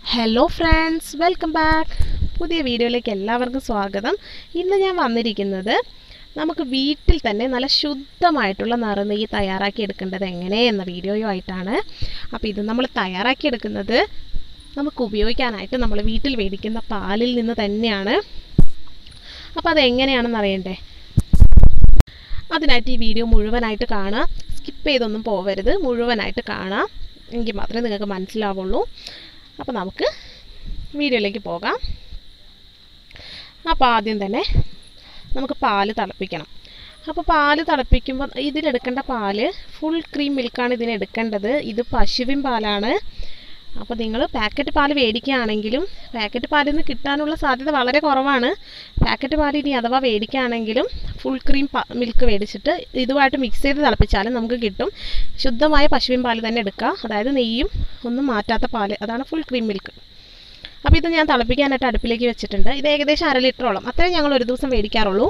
hello friends welcome back പുതിയ വീഡിയോയിലേക്ക് എല്ലാവർക്കും സ്വാഗതം ഇന്ന് ഞാൻ വന്നിരിക്കുന്നത് നമുക്ക് വീട്ടിൽ തന്നെ നല്ല ശുദ്ധമായിട്ടുള്ള നറുനെയ്യ് തയ്യാറാക്കി എടുക്കേണ്ടത് എങ്ങനെ എന്ന വീഡിയോയുമായിട്ടാണ് അപ്പോൾ ഇത് നമ്മൾ തയ്യാറാക്കി എടുക്കുന്നത് നമുക്ക് ഉപയോഗിക്കാനായിട്ട് നമ്മൾ വീട്ടിൽ മേടിക്കുന്ന പാലിൽ നിന്ന് തന്നെയാണ് അപ്പോൾ അത് എങ്ങനെയാണെന്ന് അറിയണ്ടേ അതിനായിട്ട് ഈ വീഡിയോ മുഴുവനായിട്ട് കാണുക സ്കിപ്പ് ചെയ്തൊന്നും പോവരുത് മുഴുവനായിട്ട് കാണാം എങ്കിൽ മാത്രമേ നിങ്ങൾക്ക് മനസ്സിലാവുള്ളൂ അപ്പോൾ നമുക്ക് വീഡിയോയിലേക്ക് പോകാം അപ്പോൾ ആദ്യം തന്നെ നമുക്ക് പാല് തിളപ്പിക്കണം അപ്പോൾ പാല് തിളപ്പിക്കുമ്പോൾ ഇതിലെടുക്കേണ്ട പാല് ഫുൾ ക്രീം മിൽക്കാണ് ഇതിന് എടുക്കേണ്ടത് ഇത് പശുവിൻ പാലാണ് അപ്പോൾ നിങ്ങൾ പാക്കറ്റ് പാൽ മേടിക്കുകയാണെങ്കിലും പാക്കറ്റ് പാലിൽ നിന്ന് കിട്ടാനുള്ള സാധ്യത വളരെ കുറവാണ് പാക്കറ്റ് പാൽ ഇനി അഥവാ മേടിക്കുകയാണെങ്കിലും ഫുൾ ക്രീം മിൽക്ക് മേടിച്ചിട്ട് ഇതുമായിട്ട് മിക്സ് ചെയ്ത് തിളപ്പിച്ചാലും നമുക്ക് കിട്ടും ശുദ്ധമായ പശുവിൻ പാൽ തന്നെ എടുക്കുക അതായത് നെയ്യും ഒന്നും മാറ്റാത്ത പാൽ അതാണ് ഫുൾ ക്രീം മിൽക്ക് അപ്പോൾ ഇത് ഞാൻ തിളപ്പിക്കാനായിട്ട് അടുപ്പിലേക്ക് വെച്ചിട്ടുണ്ട് ഇത് ഏകദേശം അര ലിറ്ററോളം അത്രയും ഞങ്ങൾ ഒരു ദിവസം മേടിക്കാറുള്ളൂ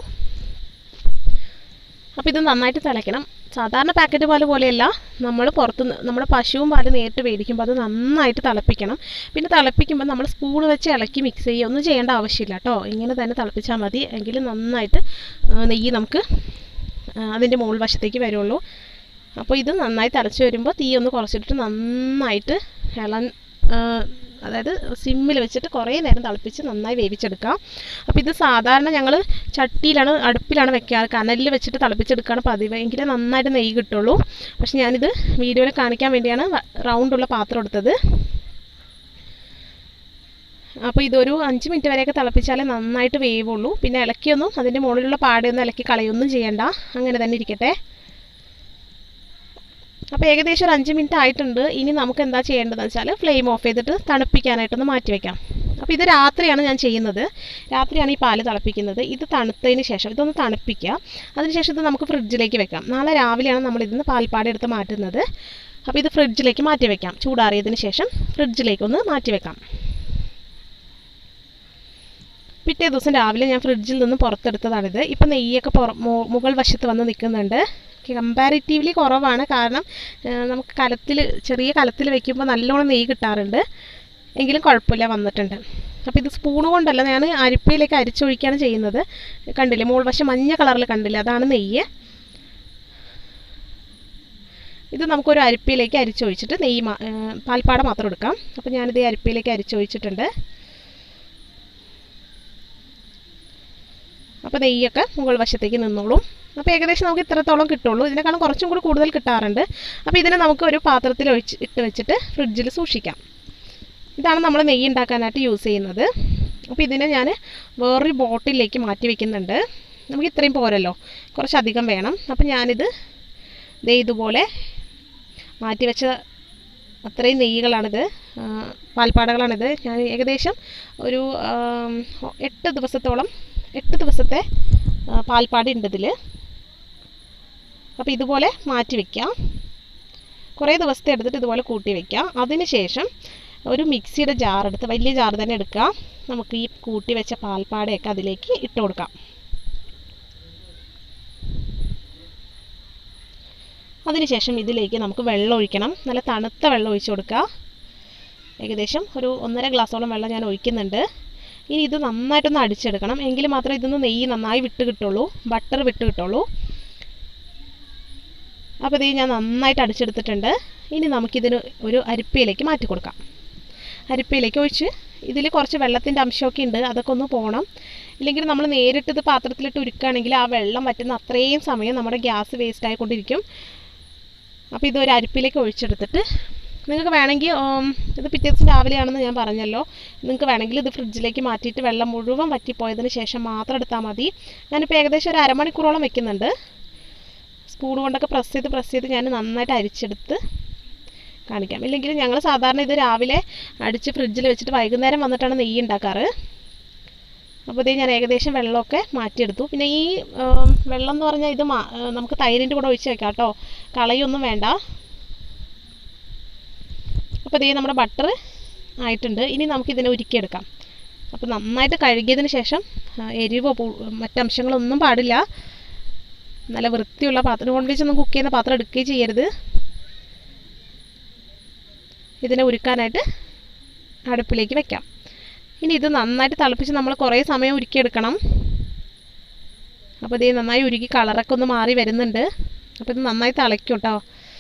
അപ്പോൾ ഇത് നന്നായിട്ട് തിളയ്ക്കണം സാധാരണ പാക്കറ്റ് പാൽ പോലെയല്ല നമ്മൾ പുറത്ത് നമ്മുടെ പശുവും പാല് നേരിട്ട് മേടിക്കുമ്പോൾ അത് നന്നായിട്ട് തിളപ്പിക്കണം പിന്നെ തിളപ്പിക്കുമ്പോൾ നമ്മൾ സ്പൂൺ വെച്ച് ഇളക്കി മിക്സ് ചെയ്യുക ഒന്നും ചെയ്യേണ്ട ആവശ്യമില്ല കേട്ടോ ഇങ്ങനെ തന്നെ തിളപ്പിച്ചാൽ മതി എങ്കിൽ നന്നായിട്ട് നെയ്യ് നമുക്ക് അതിൻ്റെ മുകൾ വശത്തേക്ക് വരുള്ളൂ അപ്പോൾ ഇത് നന്നായി തിളച്ച് വരുമ്പോൾ തീ ഒന്ന് കുറച്ചിട്ട് നന്നായിട്ട് ഇളം അതായത് സിമ്മിൽ വെച്ചിട്ട് കുറേ നേരം തിളപ്പിച്ച് നന്നായി വേവിച്ചെടുക്കാം അപ്പോൾ ഇത് സാധാരണ ഞങ്ങൾ ചട്ടിയിലാണ് അടുപ്പിലാണ് വെക്കാറ് കനലിൽ വെച്ചിട്ട് തിളപ്പിച്ചെടുക്കുകയാണ് പതിവ് എങ്കിലേ നന്നായിട്ട് നെയ്യ് കിട്ടുള്ളൂ പക്ഷെ ഞാനിത് വീഡിയോയിൽ കാണിക്കാൻ വേണ്ടിയാണ് റൗണ്ടുള്ള പാത്രം എടുത്തത് അപ്പോൾ ഇതൊരു അഞ്ച് മിനിറ്റ് വരെയൊക്കെ തിളപ്പിച്ചാലേ നന്നായിട്ട് വേവുള്ളൂ പിന്നെ ഇളക്കിയൊന്നും അതിൻ്റെ മുകളിലുള്ള പാടയൊന്നും ഇളക്കി കളയൊന്നും ചെയ്യണ്ട അങ്ങനെ തന്നെ ഇരിക്കട്ടെ അപ്പോൾ ഏകദേശം ഒരു അഞ്ച് മിനിറ്റ് ആയിട്ടുണ്ട് ഇനി നമുക്ക് എന്താ ചെയ്യേണ്ടതെന്ന് വെച്ചാൽ ഫ്ലെയിം ഓഫ് ചെയ്തിട്ട് തണുപ്പിക്കാനായിട്ടൊന്ന് മാറ്റി വെക്കാം അപ്പോൾ ഇത് രാത്രിയാണ് ഞാൻ ചെയ്യുന്നത് രാത്രിയാണ് ഈ പാല് തിളപ്പിക്കുന്നത് ഇത് തണുത്തതിന് ശേഷം ഇതൊന്ന് തണുപ്പിക്കുക അതിനുശേഷം ഇത് നമുക്ക് ഫ്രിഡ്ജിലേക്ക് വെക്കാം നാളെ രാവിലെയാണ് നമ്മൾ ഇതിന്ന് പാൽപ്പാട് എടുത്ത് മാറ്റുന്നത് അപ്പോൾ ഇത് ഫ്രിഡ്ജിലേക്ക് മാറ്റി വെക്കാം ചൂടാറിയതിന് ശേഷം ഫ്രിഡ്ജിലേക്ക് ഒന്ന് മാറ്റി വെക്കാം പിറ്റേ ദിവസം രാവിലെ ഞാൻ ഫ്രിഡ്ജിൽ നിന്ന് പുറത്തെടുത്തതാണിത് ഇപ്പം നെയ്യൊക്കെ പുറ മുകൾ വശത്ത് വന്ന് നിൽക്കുന്നുണ്ട് കമ്പാരിറ്റീവ്ലി കുറവാണ് കാരണം നമുക്ക് കലത്തിൽ ചെറിയ കലത്തിൽ വെക്കുമ്പോൾ നല്ലോണം നെയ്യ് കിട്ടാറുണ്ട് എങ്കിലും കുഴപ്പമില്ല വന്നിട്ടുണ്ട് അപ്പോൾ ഇത് സ്പൂണ് കൊണ്ടല്ല ഞാൻ അരിപ്പയിലേക്ക് അരിച്ചൊഴിക്കുകയാണ് ചെയ്യുന്നത് കണ്ടില്ലേ മോൾ വശം മഞ്ഞ കളറിൽ കണ്ടില്ലേ അതാണ് നെയ്യ് ഇത് നമുക്കൊരു അരിപ്പയിലേക്ക് അരിച്ചൊഴിച്ചിട്ട് നെയ്യ് പാൽപ്പാട മാത്രം എടുക്കാം അപ്പോൾ ഞാനിത് അരിപ്പയിലേക്ക് അരിച്ചൊഴിച്ചിട്ടുണ്ട് അപ്പോൾ നെയ്യൊക്കെ മുകൾ വശത്തേക്ക് നിന്നോളും അപ്പോൾ ഏകദേശം നമുക്ക് ഇത്രത്തോളം കിട്ടുള്ളൂ ഇതിനേക്കാളും കുറച്ചും കൂടി കൂടുതൽ കിട്ടാറുണ്ട് അപ്പോൾ ഇതിനെ നമുക്ക് ഒരു പാത്രത്തിൽ ഒഴിച്ച് ഇട്ട് വെച്ചിട്ട് ഫ്രിഡ്ജിൽ സൂക്ഷിക്കാം ഇതാണ് നമ്മൾ നെയ്യ് ഉണ്ടാക്കാനായിട്ട് യൂസ് ചെയ്യുന്നത് അപ്പോൾ ഇതിനെ ഞാൻ വേറൊരു ബോട്ടിലേക്ക് മാറ്റി വെക്കുന്നുണ്ട് നമുക്ക് ഇത്രയും പോരല്ലോ കുറച്ചധികം വേണം അപ്പോൾ ഞാനിത് ദേ ഇതുപോലെ മാറ്റി വെച്ച അത്രയും നെയ്യുകളാണിത് പാൽപ്പാടകളാണിത് ഞാൻ ഏകദേശം ഒരു എട്ട് ദിവസത്തോളം എട്ട് ദിവസത്തെ പാൽപ്പാടി ഉണ്ട് ഇതിൽ അപ്പോൾ ഇതുപോലെ മാറ്റി വയ്ക്കാം കുറേ ദിവസത്തെ എടുത്തിട്ട് ഇതുപോലെ കൂട്ടി വയ്ക്കാം അതിന് ശേഷം ഒരു മിക്സിയുടെ ജാർ എടുത്ത് വലിയ ജാർ തന്നെ എടുക്കുക നമുക്ക് ഈ കൂട്ടി വെച്ച പാൽപ്പാടയൊക്കെ അതിലേക്ക് ഇട്ട് കൊടുക്കാം അതിനുശേഷം ഇതിലേക്ക് നമുക്ക് വെള്ളം ഒഴിക്കണം നല്ല തണുത്ത വെള്ളം ഒഴിച്ചു കൊടുക്കുക ഏകദേശം ഒരു ഒന്നര ഗ്ലാസോളം വെള്ളം ഞാൻ ഒഴിക്കുന്നുണ്ട് ഇനി ഇത് നന്നായിട്ടൊന്ന് അടിച്ചെടുക്കണം എങ്കിൽ മാത്രമേ ഇതിന്ന് നെയ്യ് നന്നായി വിട്ട് കിട്ടുള്ളൂ ബട്ടർ വിട്ട് കിട്ടുള്ളൂ അപ്പോൾ ഇത് ഞാൻ നന്നായിട്ട് അടിച്ചെടുത്തിട്ടുണ്ട് ഇനി നമുക്കിതിന് ഒരു അരിപ്പയിലേക്ക് മാറ്റി കൊടുക്കാം അരിപ്പയിലേക്ക് ഒഴിച്ച് ഇതിൽ കുറച്ച് വെള്ളത്തിൻ്റെ അംശമൊക്കെ ഉണ്ട് അതൊക്കെ ഒന്ന് പോകണം ഇല്ലെങ്കിൽ നമ്മൾ നേരിട്ട് ഇത് പാത്രത്തിലിട്ട് ഉരുക്കുകയാണെങ്കിൽ ആ വെള്ളം വറ്റുന്ന അത്രയും സമയം നമ്മുടെ ഗ്യാസ് വേസ്റ്റ് ആയിക്കൊണ്ടിരിക്കും അപ്പോൾ ഇത് ഒരു അരിപ്പിലേക്ക് ഒഴിച്ചെടുത്തിട്ട് നിങ്ങൾക്ക് വേണമെങ്കിൽ ഇത് പിറ്റേ ദിവസം രാവിലെയാണെന്ന് ഞാൻ പറഞ്ഞല്ലോ നിങ്ങൾക്ക് വേണമെങ്കിൽ ഇത് ഫ്രിഡ്ജിലേക്ക് മാറ്റിയിട്ട് വെള്ളം മുഴുവൻ വറ്റിപ്പോയതിന് ശേഷം മാത്രം എടുത്താൽ മതി ഞാനിപ്പോൾ ഏകദേശം ഒരു അരമണിക്കൂറോളം വെക്കുന്നുണ്ട് സ്പൂൺ കൊണ്ടൊക്കെ പ്രസ് ചെയ്ത് പ്രസ് ചെയ്ത് ഞാൻ നന്നായിട്ട് അരിച്ചെടുത്ത് കാണിക്കാം ഇല്ലെങ്കിൽ ഞങ്ങൾ സാധാരണ ഇത് രാവിലെ അടിച്ച് ഫ്രിഡ്ജിൽ വെച്ചിട്ട് വൈകുന്നേരം വന്നിട്ടാണ് നെയ്യ് ഉണ്ടാക്കാറ് അപ്പോൾ ഇത് ഞാൻ ഏകദേശം വെള്ളമൊക്കെ മാറ്റിയെടുത്തു പിന്നെ ഈ വെള്ളം എന്ന് പറഞ്ഞാൽ ഇത് നമുക്ക് തൈരിൻ്റെ കൂടെ ഒഴിച്ച് വെക്കാം കേട്ടോ കളയൊന്നും വേണ്ട അപ്പോൾ ഇതേ നമ്മുടെ ബട്ടർ ആയിട്ടുണ്ട് ഇനി നമുക്കിതിനെ ഉരുക്കിയെടുക്കാം അപ്പോൾ നന്നായിട്ട് കഴുകിയതിന് ശേഷം എരിവോ മറ്റംശങ്ങളൊന്നും പാടില്ല നല്ല വൃത്തിയുള്ള പാത്രം നോൺ വെജ് ഒന്നും കുക്ക് ചെയ്യുന്ന പാത്രം എടുക്കുകയും ചെയ്യരുത് ഇതിനെ ഉരുക്കാനായിട്ട് അടുപ്പിലേക്ക് വെക്കാം ഇനി ഇത് നന്നായിട്ട് തിളപ്പിച്ച് നമ്മൾ കുറേ സമയം ഉരുക്കിയെടുക്കണം അപ്പോൾ ഇത് നന്നായി ഉരുക്കി കളറൊക്കെ ഒന്ന് മാറി വരുന്നുണ്ട് അപ്പോൾ ഇത് നന്നായി തിളയ്ക്കും കേട്ടോ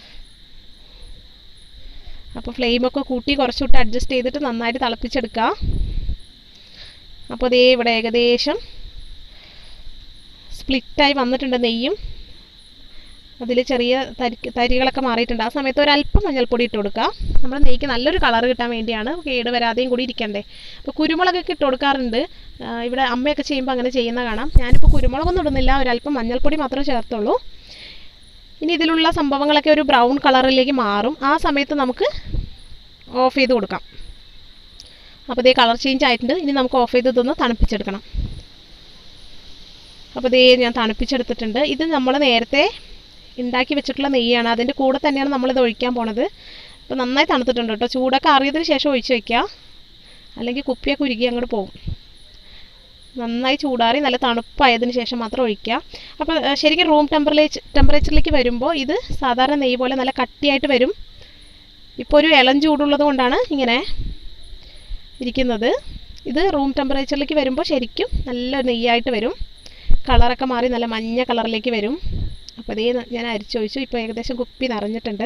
അപ്പോൾ ഫ്ലെയിമൊക്കെ കൂട്ടി കുറച്ചുകൂട്ടി അഡ്ജസ്റ്റ് ചെയ്തിട്ട് നന്നായിട്ട് തിളപ്പിച്ചെടുക്കുക അപ്പോൾ ദേ ഇവിടെ ഏകദേശം സ്പ്ലിറ്റായി വന്നിട്ടുണ്ട് നെയ്യും അതിൽ ചെറിയ തരി തരികളൊക്കെ മാറിയിട്ടുണ്ട് ആ സമയത്ത് ഒരല്പം മഞ്ഞൾപ്പൊടി ഇട്ട് കൊടുക്കുക നമ്മുടെ നെയ്ക്ക് നല്ലൊരു കളർ കിട്ടാൻ വേണ്ടിയാണ് കേട് വരാതെയും കൂടി ഇരിക്കണ്ടേ അപ്പോൾ കുരുമുളകൊക്കെ ഇട്ട് കൊടുക്കാറുണ്ട് ആ, ഇവിടെ അമ്മയൊക്കെ ചെയ്യുമ്പോൾ അങ്ങനെ ചെയ്യുന്ന കാണാം ഞാനിപ്പോൾ കുരുമുളകൊന്നും ഇടുന്നില്ല ഒരല്പം മഞ്ഞൾപ്പൊടി മാത്രമേ ചേർത്തുള്ളൂ ഇനി ഇതിലുള്ള സംഭവങ്ങളൊക്കെ ഒരു ബ്രൗൺ കളറിലേക്ക് മാറും ആ സമയത്ത് നമുക്ക് ഓഫ് ചെയ്ത് കൊടുക്കാം അപ്പോൾ ഇതേ കളർ ചേഞ്ച് ആയിട്ടുണ്ട് ഇനി നമുക്ക് ഓഫ് ചെയ്ത് ഇതൊന്ന് തണുപ്പിച്ചെടുക്കണം അപ്പോൾ ഇതേ ഞാൻ തണുപ്പിച്ചെടുത്തിട്ടുണ്ട് ഇത് നമ്മൾ നേരത്തെ ഉണ്ടാക്കി വെച്ചിട്ടുള്ള നെയ്യാണ് അതിൻ്റെ കൂടെ തന്നെയാണ് നമ്മളിത് ഒഴിക്കാൻ പോണത് അപ്പോൾ നന്നായി തണുത്തിട്ടുണ്ട് കേട്ടോ ചൂടൊക്കെ അറിയതിന് ശേഷം ഒഴിച്ച് വെക്കുക അല്ലെങ്കിൽ കുപ്പിയൊക്കെ ഉരുകി അങ്ങോട്ട് പോകും നന്നായി ചൂടാറി നല്ല തണുപ്പായതിന് ശേഷം മാത്രം ഒഴിക്കുക അപ്പോൾ ഏഹ്, ശരിക്കും റൂം ടെമ്പറേച്ചർ ടെമ്പറേച്ചറിലേക്ക് വരുമ്പോൾ ഇത് സാധാരണ നെയ്യ് പോലെ നല്ല കട്ടിയായിട്ട് വരും ഇപ്പോൾ ഒരു ഇളം ചൂടുള്ളത് കൊണ്ടാണ് ഇങ്ങനെ ഇരിക്കുന്നത് ഇത് റൂം ടെമ്പറേച്ചറിലേക്ക് വരുമ്പോൾ ശരിക്കും നല്ല നെയ്യായിട്ട് വരും കളറൊക്കെ മാറി നല്ല മഞ്ഞ കളറിലേക്ക് വരും അപ്പോൾ അതേ ഞാൻ അരിച്ചൊഴിച്ചു ഇപ്പോൾ ഏകദേശം കുപ്പി നിറഞ്ഞിട്ടുണ്ട്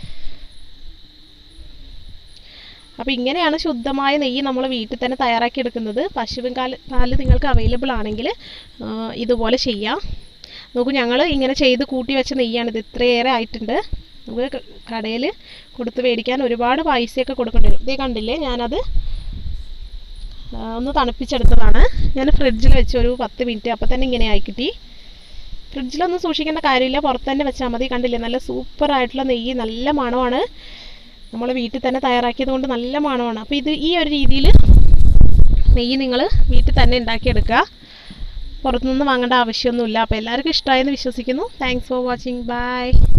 അപ്പോൾ ഇങ്ങനെയാണ് ശുദ്ധമായ നെയ്യ് നമ്മൾ വീട്ടിൽ തന്നെ തയ്യാറാക്കി എടുക്കുന്നത് പശുവിൻ കാല് പാല് നിങ്ങൾക്ക് അവൈലബിൾ ആണെങ്കിൽ ആ, ഇതുപോലെ ചെയ്യാം നോക്കൂ ഞങ്ങൾ ഇങ്ങനെ ചെയ്ത് കൂട്ടി വെച്ച നെയ്യാണിത് ഇത്രയേറെ ആയിട്ടുണ്ട് നമുക്ക് കടയിൽ കൊടുത്ത് മേടിക്കാൻ ഒരുപാട് പൈസയൊക്കെ കൊടുക്കേണ്ടി വരും ഇതേ കണ്ടില്ലേ ഞാനത് ആ, ഒന്ന് തണുപ്പിച്ചെടുത്തതാണ് ഞാൻ ഫ്രിഡ്ജിൽ വെച്ച് ഒരു പത്ത് മിനിറ്റ് അപ്പോൾ തന്നെ ഇങ്ങനെ ആയി കിട്ടി ഫ്രിഡ്ജിലൊന്നും സൂക്ഷിക്കേണ്ട കാര്യമില്ല പുറത്ത് തന്നെ വെച്ചാൽ മതി കണ്ടില്ലേ നല്ല സൂപ്പർ ആയിട്ടുള്ള നെയ്യ് നല്ല മണമാണ് നമ്മൾ വീട്ടിൽ തന്നെ തയ്യാറാക്കിയത് കൊണ്ട് നല്ല മണമാണ് അപ്പോൾ ഇത് ഈ ഒരു രീതിയിൽ നെയ്യ് നിങ്ങൾ വീട്ടിൽ തന്നെ ഉണ്ടാക്കിയെടുക്കുക പുറത്തുനിന്ന് വാങ്ങേണ്ട ആവശ്യമൊന്നുമില്ല അപ്പോൾ എല്ലാവർക്കും ഇഷ്ടമായെന്ന് വിശ്വസിക്കുന്നു താങ്ക്സ് ഫോർ വാച്ചിങ് ബൈ